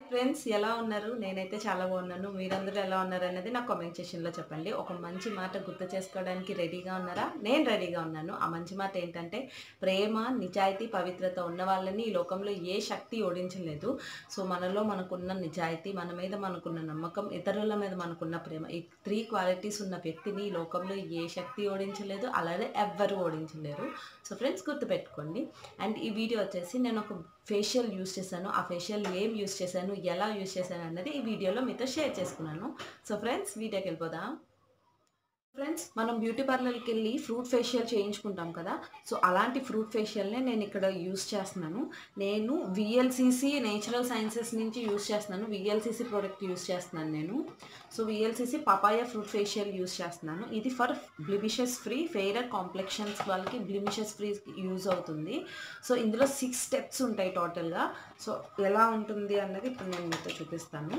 friends ఎలా ఉన్నారు నేనైతే చాలా బాగున్నాను మీరందరూ ఎలా ఉన్నారు అనేది నాకు కామెంట్ సెక్షన్లో చెప్పండి ఒక మంచి మాట గుర్తు చేసుకోవడానికి రెడీగా ఉన్నారా నేను రెడీగా ఉన్నాను ఆ మంచి మాట ఏంటంటే ప్రేమ నిజాయితీ పవిత్రత ఉన్న వాళ్ళని ఈ లోకంలో ఏ శక్తి ఓడించలేదు సో మనలో మనకున్న నిజాయితీ మన మీద మనకున్న నమ్మకం ఇతరుల మీద మనకున్న ప్రేమ ఈ త్రీ క్వాలిటీస్ ఉన్న వ్యక్తిని ఈ లోకంలో ఏ శక్తి ఓడించలేదు అలాగే ఎవ్వరు ఓడించలేరు సో ఫ్రెండ్స్ గుర్తుపెట్టుకోండి అండ్ ఈ వీడియో వచ్చేసి నేను ఒక ఫేషియల్ యూస్ చేశాను ఆ ఫేషియల్ ఏం యూస్ చేశాను ఎలా యూస్ చేశాను అన్నది ఈ వీడియోలో మీతో షేర్ చేసుకున్నాను సో ఫ్రెండ్స్ వీడియోకి వెళ్ళిపోదాం ఫ్రెండ్స్ మనం బ్యూటీ పార్లర్కి వెళ్ళి ఫ్రూట్ ఫేషియల్ చేయించుకుంటాం కదా సో అలాంటి ఫ్రూట్ ఫేషియల్నే నేను ఇక్కడ యూస్ చేస్తున్నాను నేను విఎల్సిసి నేచురల్ సైన్సెస్ నుంచి యూస్ చేస్తున్నాను విఎల్సిసి ప్రోడక్ట్ యూస్ చేస్తున్నాను నేను so VLCC papaya fruit facial use చేస్తున్నాను ఇది for blemishes free fairer complexions వాళ్ళకి బ్లిమిషెస్ ఫ్రీ యూజ్ అవుతుంది సో ఇందులో సిక్స్ స్టెప్స్ ఉంటాయి టోటల్గా సో ఎలా ఉంటుంది అన్నది ఇప్పుడు నేను మీతో చూపిస్తాను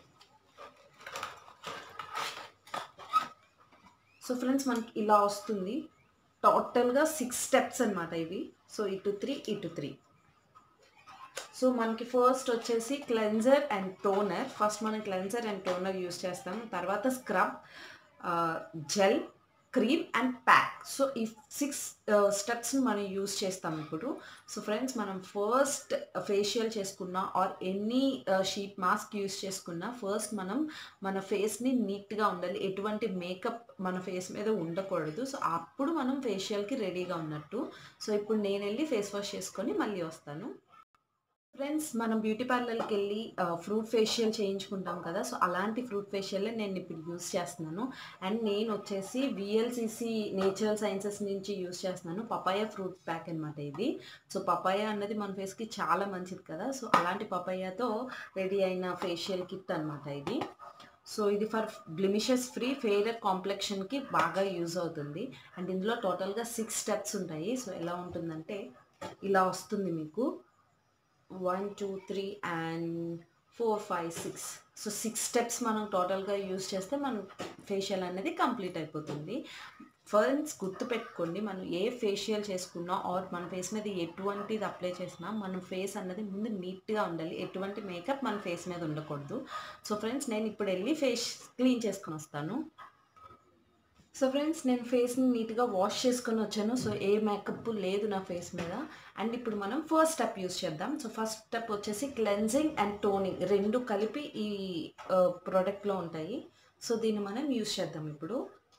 సో ఫ్రెండ్స్ మనకి ఇలా వస్తుంది టోటల్గా సిక్స్ స్టెప్స్ అనమాట ఇవి సో ఇటు త్రీ ఇటు త్రీ సో మనకి ఫస్ట్ వచ్చేసి క్లెన్జర్ అండ్ టోనర్ ఫస్ట్ మనం క్లెన్జర్ అండ్ టోనర్ యూస్ చేస్తాం తర్వాత scrub gel cream and pack so ఈ సిక్స్ స్టెప్స్ని మనం యూస్ చేస్తాం ఇప్పుడు సో ఫ్రెండ్స్ మనం ఫస్ట్ ఫేషియల్ చేసుకున్నా or any sheet mask use చేసుకున్నా ఫస్ట్ మనం మన ఫేస్ని నీట్గా ఉండాలి ఎటువంటి మేకప్ మన ఫేస్ మీద ఉండకూడదు సో అప్పుడు మనం ఫేషియల్కి రెడీగా ఉన్నట్టు సో ఇప్పుడు నేను వెళ్ళి ఫేస్ వాష్ చేసుకొని మళ్ళీ వస్తాను ఫ్రెండ్స్ మనం బ్యూటీ పార్లర్కి వెళ్ళి ఫ్రూట్ ఫేషియల్ చేయించుకుంటాం కదా సో అలాంటి ఫ్రూట్ ఫేషియల్ నేను ఇప్పుడు యూస్ చేస్తున్నాను అండ్ నేను వచ్చేసి విఎల్సిసి నేచురల్ సైన్సెస్ నుంచి యూస్ చేస్తున్నాను పపాయ ఫ్రూట్ ప్యాక్ అనమాట ఇది సో పపాయ అన్నది మన ఫేస్కి చాలా మంచిది కదా సో అలాంటి పపాయతో రెడీ అయిన ఫేషియల్ కిట్ అనమాట ఇది సో ఇది ఫర్ బ్లిమిషెస్ ఫ్రీ ఫెయిరర్ కాంప్లెక్షన్కి బాగా యూజ్ అవుతుంది అండ్ ఇందులో టోటల్గా సిక్స్ స్టెప్స్ ఉంటాయి సో ఎలా ఉంటుందంటే ఇలా వస్తుంది మీకు one two three and four five six so six steps మనం టోటల్గా యూజ్ చేస్తే మన ఫేషియల్ అనేది కంప్లీట్ అయిపోతుంది ఫ్రెండ్స్ గుర్తుపెట్టుకోండి మనం ఏ ఫేషియల్ చేసుకున్నా ఆర్ మన ఫేస్ మీద ఎటువంటిది అప్లై చేసినా మన ఫేస్ అన్నది ముందు నీట్గా ఉండాలి ఎటువంటి మేకప్ మన ఫేస్ మీద ఉండకూడదు సో ఫ్రెండ్స్ నేను ఇప్పుడు వెళ్ళి ఫేస్ క్లీన్ చేసుకొని వస్తాను సో ఫ్రెండ్స్ నేను ఫేస్ని నీట్గా వాష్ చేసుకొని వచ్చాను సో ఏ మేకప్ లేదు నా ఫేస్ మీద అండ్ ఇప్పుడు మనం ఫస్ట్ స్టెప్ యూస్ చేద్దాం సో ఫస్ట్ స్టెప్ వచ్చేసి క్లెన్జింగ్ అండ్ టోనింగ్ రెండు కలిపి ఈ ప్రోడక్ట్లో ఉంటాయి సో దీన్ని మనం యూస్ చేద్దాం ఇప్పుడు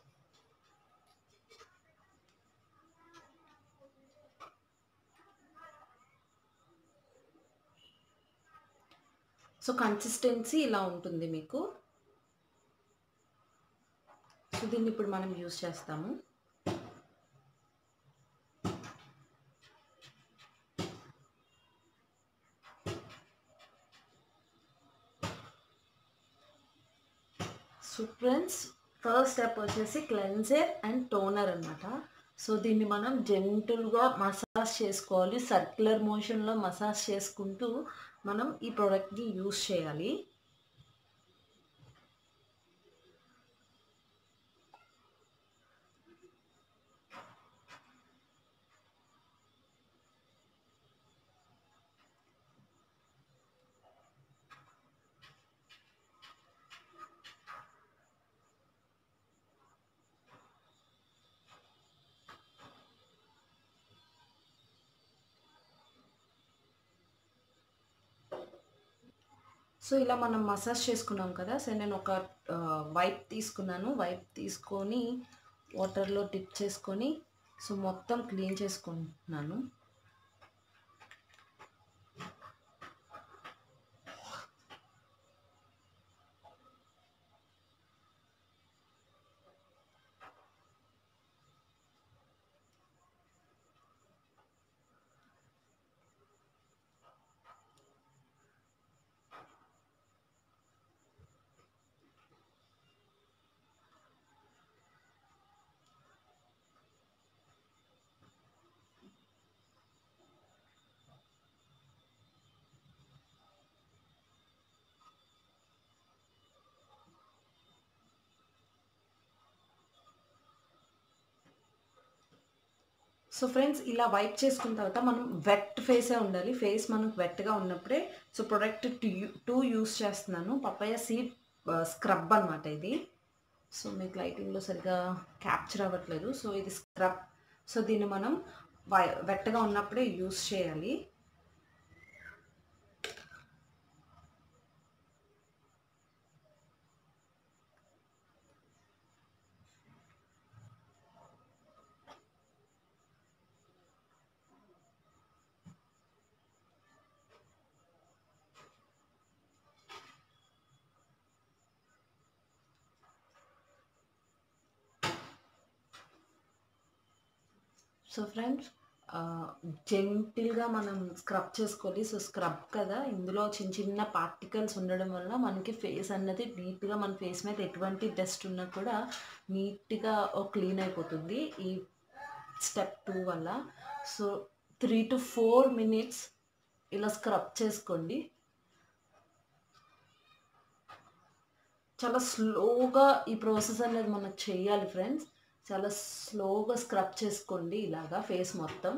సో కన్సిస్టెన్సీ ఇలా ఉంటుంది మీకు సో దీన్ని ఇప్పుడు మనం యూస్ చేస్తాము సో ఫ్రెండ్స్ ఫస్ట్ స్టెప్ వచ్చేసి క్లెన్జర్ అండ్ టోనర్ అనమాట సో దీన్ని మనం జెంటుల్గా మసాజ్ చేసుకోవాలి సర్క్యులర్ మోషన్లో మసాజ్ చేసుకుంటూ మనం ఈ ప్రోడక్ట్ని యూస్ చేయాలి సో ఇలా మనం మసాజ్ చేసుకున్నాం కదా సో నేను ఒక వైప్ తీసుకున్నాను వైప్ తీసుకొని వాటర్లో డిప్ చేసుకొని సో మొత్తం క్లీన్ చేసుకుంటున్నాను సో ఫ్రెండ్స్ ఇలా వైప్ చేసుకున్న తర్వాత మనం వెట్ ఫేసే ఉండాలి ఫేస్ మనకు వెట్గా ఉన్నప్పుడే so product two two use చేస్తున్నాను పపాయ సీడ్ స్క్రబ్ అనమాట ఇది సో మీకు లైటింగ్లో సరిగా క్యాప్చర్ అవ్వట్లేదు సో ఇది స్క్రబ్ సో దీన్ని మనం వై వెట్టగా ఉన్నప్పుడే యూస్ చేయాలి సో ఫ్రెండ్స్ జెంటిల్గా మనం స్క్రబ్ చేసుకోవాలి సో స్క్రబ్ కదా ఇందులో చిన్న చిన్న పార్టికల్స్ ఉండడం వల్ల మనకి ఫేస్ అన్నది నీట్గా మన ఫేస్ మీద ఎటువంటి డస్ట్ ఉన్నా కూడా నీట్గా క్లీన్ అయిపోతుంది ఈ స్టెప్ టూ వల్ల so three to four minutes ఇలా స్క్రబ్ చేసుకోండి చాలా స్లోగా ఈ ప్రాసెస్ అనేది మనం చేయాలి ఫ్రెండ్స్ చాలా స్లోగా స్క్రబ్ చేసుకోండి ఇలాగా ఫేస్ మొత్తం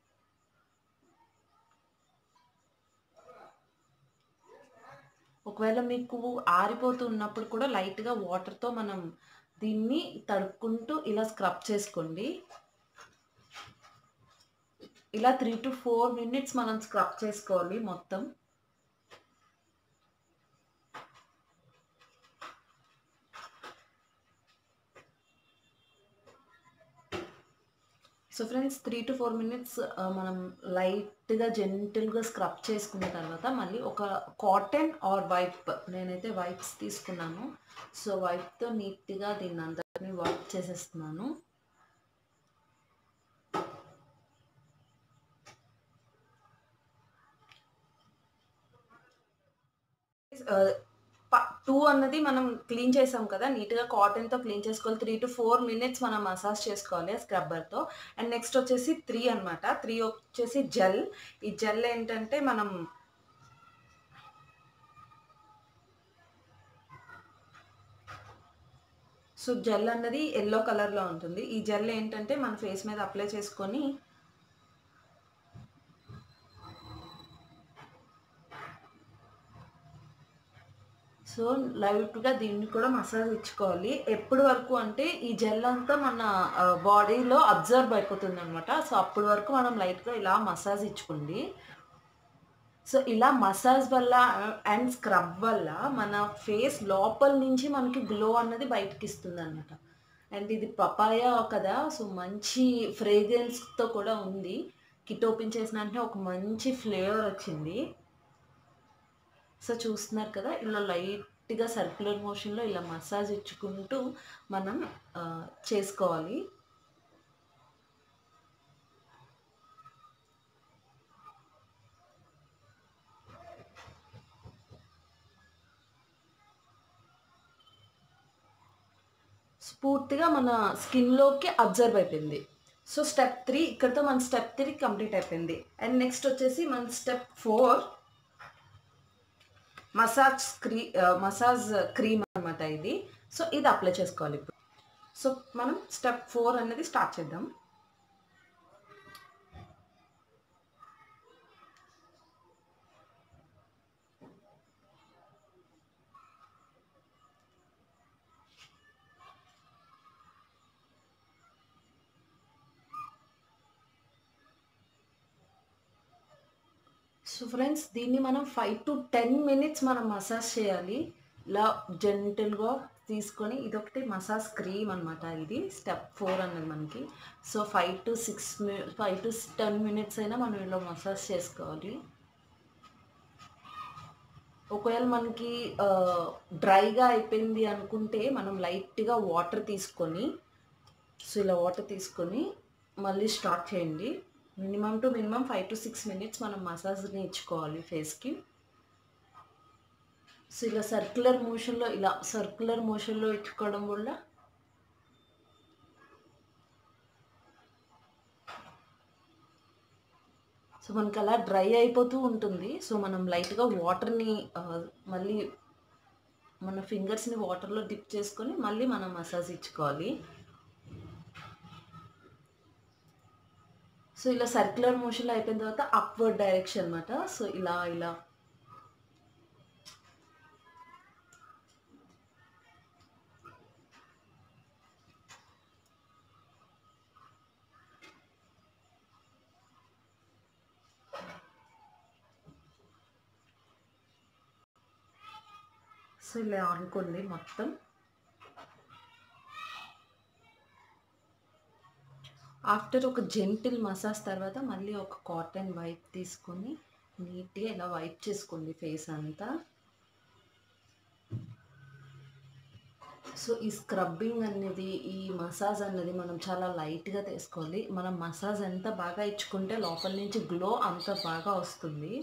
ఒకవేళ మీకు ఆరిపోతూ ఉన్నప్పుడు కూడా లైట్గా వాటర్తో మనం దీన్ని తడుపుకుంటూ ఇలా స్క్రబ్ చేసుకోండి ఇలా త్రీ టు ఫోర్ మినిట్స్ మనం స్క్రబ్ చేసుకోవాలి మొత్తం so friends three to four minutes మనం లైట్గా జెంటిల్గా స్క్రబ్ చేసుకున్న తర్వాత మళ్ళీ ఒక కాటన్ ఆర్ వైప్ నేనైతే వైప్స్ తీసుకున్నాను సో వైప్తో నీట్గా దీన్ని అందరినీ వాష్ చేసేస్తున్నాను టూ అన్నది మనం క్లీన్ చేసాం కదా నీట్గా కాటన్తో క్లీన్ చేసుకోవాలి త్రీ టు ఫోర్ మినిట్స్ మనం మసాజ్ చేసుకోవాలి స్క్రబ్బర్తో అండ్ నెక్స్ట్ వచ్చేసి త్రీ అనమాట త్రీ వచ్చేసి జెల్ ఈ జెల్ ఏంటంటే మనం సో జెల్ అన్నది ఎల్లో కలర్లో ఉంటుంది ఈ జెల్ ఏంటంటే మన ఫేస్ మీద అప్లై చేసుకొని సో లైట్గా దీన్ని కూడా మసాజ్ ఇచ్చుకోవాలి ఎప్పటి వరకు అంటే ఈ జెల్ అంతా మన బాడీలో అబ్జర్వ్ అయిపోతుంది అనమాట సో అప్పటి వరకు మనం లైట్గా ఇలా మసాజ్ ఇచ్చుకోండి సో ఇలా మసాజ్ వల్ల అండ్ స్క్రబ్ వల్ల మన ఫేస్ లోపల నుంచి మనకి గ్లో అన్నది బయటకి ఇస్తుంది అనమాట అండ్ ఇది పపాయ కదా సో మంచి ఫ్రేగ్రెన్స్తో కూడా ఉంది కిట్ ఓపెన్ చేసిన వెంటనే ఒక మంచి ఫ్లేవర్ వచ్చింది సో చూస్తున్నారు కదా ఇలా లైట్గా సర్క్యులర్ మోషన్లో ఇలా మసాజ్ ఇచ్చుకుంటూ మనం చేసుకోవాలి పూర్తిగా మన స్కిన్లోకి అబ్జర్వ్ అయిపోయింది సో స్టెప్ త్రీ ఇక్కడతో మన స్టెప్ త్రీ కంప్లీట్ అయిపోయింది అండ్ నెక్స్ట్ వచ్చేసి మన step four massage cream massage cream అనమాట ఇది సో ఇది అప్లై చేసుకోవాలి ఇప్పుడు సో మనం స్టెప్ ఫోర్ అనేది స్టార్ట్ చేద్దాం సో ఫ్రెండ్స్ దీన్ని మనం ఫైవ్ టు టెన్ మినిట్స్ మనం మసాజ్ చేయాలి ఇలా జెంటల్గా తీసుకొని ఇదొకటి మసాజ్ క్రీమ్ అనమాట ఇది స్టెప్ ఫోర్ అన్నది మనకి so five to six five to ten minutes అయినా మనం ఇలా మసాజ్ చేసుకోవాలి ఒకవేళ మనకి డ్రైగా అయిపోయింది అనుకుంటే మనం లైట్గా వాటర్ తీసుకొని సో ఇలా వాటర్ తీసుకొని మళ్ళీ స్టార్ట్ చేయండి minimum to minimum five to six minutes మనం మసాజ్ని ఇచ్చుకోవాలి ఫేస్కి సో ఇలా సర్క్యులర్ మోషన్లో ఇలా సర్క్యులర్ మోషన్లో ఇచ్చుకోవడం వల్ల సో మనకి అలా డ్రై అయిపోతూ ఉంటుంది సో మనం లైట్గా వాటర్ని మళ్ళీ మన ఫింగర్స్ని వాటర్లో డిప్ చేసుకొని మళ్ళీ మనం మసాజ్ ఇచ్చుకోవాలి సో ఇలా సర్క్యులర్ మోషన్లో అయిపోయిన తర్వాత అప్వర్డ్ డైరెక్షన్ అనమాట సో ఇలా ఇలా సో ఇలా అనుకోండి మొత్తం ఆఫ్టర్ ఒక జెంటిల్ మసాజ్ తర్వాత మళ్ళీ ఒక కాటన్ వైప్ తీసుకొని నీట్గా ఇలా వైప్ చేసుకోండి ఫేస్ అంతా సో ఈ స్క్రబ్బింగ్ అనేది ఈ మసాజ్ అనేది మనం చాలా లైట్గా తీసుకోవాలి మనం మసాజ్ ఎంత బాగా ఇచ్చుకుంటే లోపల నుంచి గ్లో అంత బాగా వస్తుంది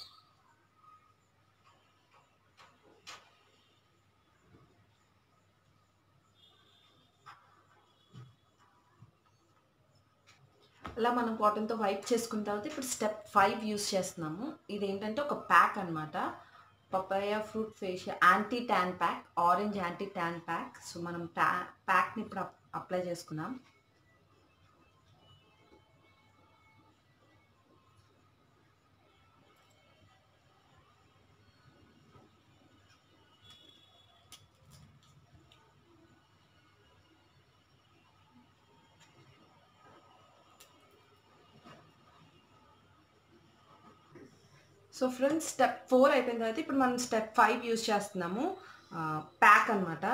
అలా మనం కాటన్తో వైప్ చేసుకున్న తర్వాత ఇప్పుడు స్టెప్ ఫైవ్ యూస్ చేస్తున్నాము ఇది ఏంటంటే ఒక ప్యాక్ అనమాట papaya fruit facial anti tan pack orange anti tan pack so మనం ప్యా ప్యాక్ని ఇప్పుడు అప్లై చేసుకున్నాం సో ఫ్రెండ్స్ స్టెప్ ఫోర్ అయిపోయిన తర్వాత ఇప్పుడు మనం స్టెప్ ఫైవ్ యూస్ చేస్తున్నాము ప్యాక్ అనమాట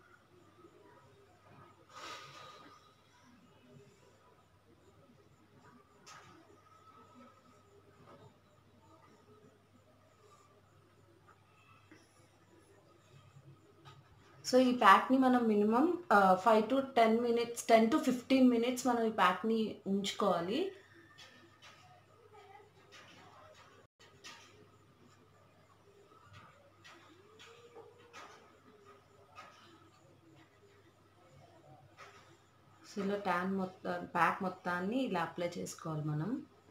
సో ఈ ప్యాక్ని మనం minimum five to ten minutes ten to fifteen minutes మనం ఈ ప్యాక్ని ఉంచుకోవాలి సో ఇలా ట్యాన్ మొత్తం ప్యాక్ మొత్తాన్ని ఇలా అప్లై చేసుకోవాలి మనం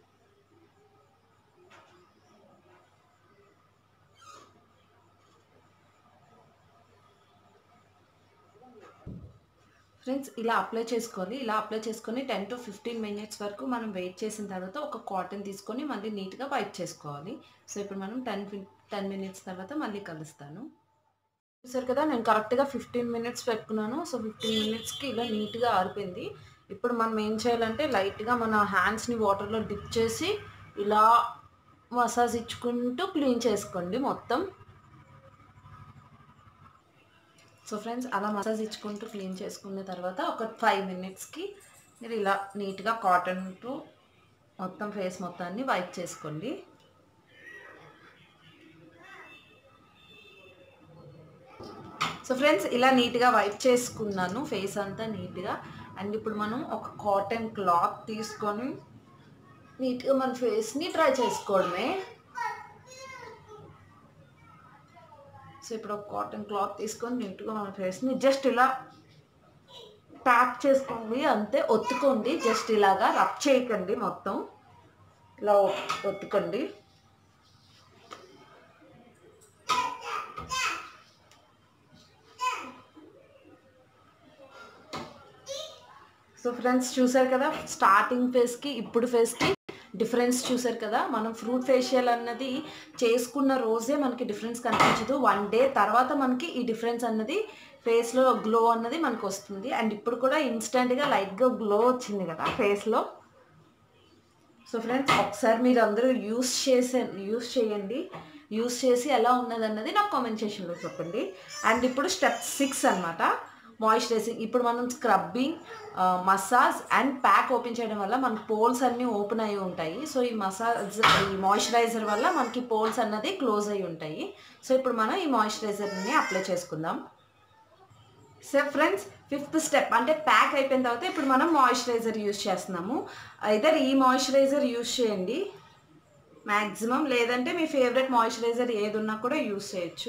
ఫ్రెండ్స్ ఇలా అప్లై చేసుకోవాలి ఇలా అప్లై చేసుకొని టెన్ టు ఫిఫ్టీన్ మినిట్స్ వరకు మనం వెయిట్ చేసిన తర్వాత ఒక కాటన్ తీసుకొని మళ్ళీ నీట్గా వైప్ చేసుకోవాలి సో ఇప్పుడు మనం టెన్ టెన్ మినిట్స్ తర్వాత మళ్ళీ కలుస్తాను చూసారు కదా నేను కరెక్ట్గా ఫిఫ్టీన్ మినిట్స్ పెట్టుకున్నాను సో ఫిఫ్టీన్ మినిట్స్కి ఇలా నీట్గా ఆరిపోయింది ఇప్పుడు మనం ఏం చేయాలంటే లైట్గా మన హ్యాండ్స్ని వాటర్లో డిప్ చేసి ఇలా మసాజ్ ఇచ్చుకుంటూ క్లీన్ చేసుకోండి మొత్తం సో ఫ్రెండ్స్ అలా మసాజ్ ఇచ్చుకుంటూ క్లీన్ చేసుకున్న తర్వాత ఒక ఫైవ్ మినిట్స్కి మీరు ఇలా నీట్గా కాటన్తో మొత్తం ఫేస్ మొత్తాన్ని వైప్ చేసుకోండి సో ఫ్రెండ్స్ ఇలా నీట్గా వైప్ చేసుకున్నాను ఫేస్ అంతా నీట్గా అండ్ ఇప్పుడు మనం ఒక కాటన్ క్లాత్ తీసుకొని నీట్గా మన ఫేస్ని డ్రై చేసుకోవడమే సో ఇప్పుడు ఒక కాటన్ క్లాత్ తీసుకొని నీట్గా మన ఫేస్ని జస్ట్ ఇలా ప్యాక్ చేసుకోండి అంతే ఒత్తుకోండి జస్ట్ ఇలాగా రబ్ చేయకండి మొత్తం ఇలా ఒత్తుకోండి సో ఫ్రెండ్స్ చూసారు కదా స్టార్టింగ్ ఫేస్కి ఇప్పుడు ఫేస్కి డిఫరెన్స్ చూసారు కదా మనం ఫ్రూట్ ఫేషియల్ అన్నది చేసుకున్న రోజే మనకి డిఫరెన్స్ కనిపించదు వన్ డే తర్వాత మనకి ఈ డిఫరెన్స్ అన్నది ఫేస్లో గ్లో అన్నది మనకు వస్తుంది అండ్ ఇప్పుడు కూడా ఇన్స్టెంట్గా లైట్గా గ్లో వచ్చింది కదా ఫేస్లో సో ఫ్రెండ్స్ ఒకసారి మీరు అందరూ యూస్ చేసే యూస్ చేయండి యూస్ చేసి ఎలా ఉన్నది అన్నది నాకు కామెంట్ సెక్షన్లో చెప్పండి అండ్ ఇప్పుడు స్టెప్ సిక్స్ అనమాట మాయిశ్చరైజింగ్ ఇప్పుడు మనం scrubbing massage and pack open చేయడం వల్ల మనకి పోల్స్ అన్నీ ఓపెన్ అయి ఉంటాయి సో ఈ మసాజ్ ఈ మాయిశ్చరైజర్ వల్ల మనకి పోల్స్ అన్నది క్లోజ్ అయి ఉంటాయి సో ఇప్పుడు మనం ఈ మాయిశ్చరైజర్ని అప్లై చేసుకుందాం సో ఫ్రెండ్స్ ఫిఫ్త్ స్టెప్ అంటే ప్యాక్ అయిపోయిన తర్వాత ఇప్పుడు మనం మాయిశ్చరైజర్ యూస్ చేస్తున్నాము ఐదర్ ఈ మాయిశ్చరైజర్ యూస్ చేయండి మ్యాక్సిమం లేదంటే మీ ఫేవరెట్ మాయిశ్చరైజర్ ఏది ఉన్నా కూడా యూస్ చేయొచ్చు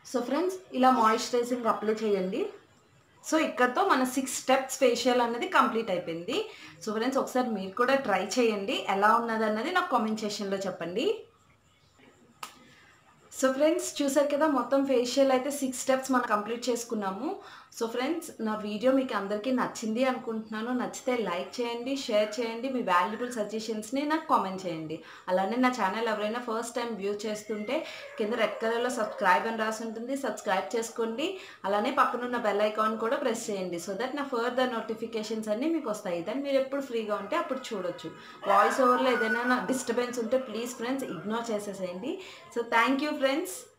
సో ఫ్రెండ్స్ ఇలా మాయిశ్చరైజింగ్ అప్లై చేయండి సో ఇక్కడతో మన సిక్స్ స్టెప్స్ ఫేషియల్ అనేది కంప్లీట్ అయిపోయింది సో ఫ్రెండ్స్ ఒకసారి మీరు కూడా ట్రై చేయండి ఎలా ఉన్నది అన్నది నాకు కామెంట్ సెషన్లో చెప్పండి సో ఫ్రెండ్స్ చూసారు కదా మొత్తం ఫేషియల్ అయితే సిక్స్ స్టెప్స్ మనం కంప్లీట్ చేసుకున్నాము సో ఫ్రెండ్స్ నా వీడియో మీకు అందరికీ నచ్చింది అనుకుంటున్నాను నచ్చితే లైక్ చేయండి షేర్ చేయండి మీ వాల్యుబుల్ సజెషన్స్ని నాకు కామెంట్ చేయండి అలానే నా ఛానల్ ఎవరైనా ఫస్ట్ టైం వ్యూ చేస్తుంటే కింద రెడ్ కలర్లో సబ్స్క్రైబ్ అని రాసి ఉంటుంది సబ్స్క్రైబ్ చేసుకోండి అలానే పక్కనున్న బెల్ ఐకాన్ కూడా ప్రెస్ చేయండి సో దట్ నా ఫర్దర్ నోటిఫికేషన్స్ అన్నీ మీకు వస్తాయి దాన్ని మీరు ఎప్పుడు ఫ్రీగా ఉంటే అప్పుడు చూడొచ్చు వాయిస్ ఓవర్లో ఏదైనా డిస్టర్బెన్స్ ఉంటే ప్లీజ్ ఫ్రెండ్స్ ఇగ్నోర్ చేసేసేయండి సో థ్యాంక్ యూ ఫ్రెండ్స్